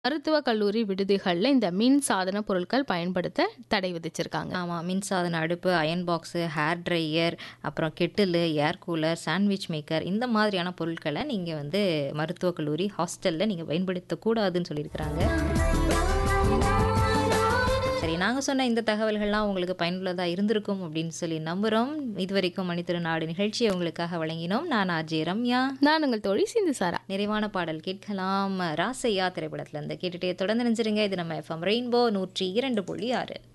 மருத்துவக் கல்லூரி விடுதிகள்ல இந்த மின் சாதன பொருட்கள் பயன்படுத்த தடை விதிச்சிருக்காங்க. ஆமாம் மின்சாதன அடுப்பு அயன் பாக்ஸு ஹேர் ட்ரையர் அப்புறம் kettle air cooler sandwich maker இந்த மாதிரியான பொருட்களை நீங்கள் வந்து மருத்துவக் கல்லூரி ஹாஸ்டலில் நீங்கள் பயன்படுத்தக்கூடாதுன்னு சொல்லியிருக்கிறாங்க சரி நாங்கள் சொன்ன இந்த தகவல்கள்லாம் உங்களுக்கு பயனுள்ளதாக இருந்திருக்கும் அப்படின்னு சொல்லி நம்புகிறோம் இதுவரைக்கும் மணித்திருநாடு நிகழ்ச்சியை உங்களுக்காக வழங்கினோம் நான் ஆர்ஜே ரம்யா நான் உங்கள் தோழி சிந்து சாரா. நிறைவான பாடல் கேட்கலாம் ராசையா திரைப்படத்துல இருந்து கேட்டுட்டே தொடர்ந்து நினைச்சிருங்க இது நம்ம எஃப்எம் ரெயின்போ நூற்றி இரண்டு புள்ளி ஆறு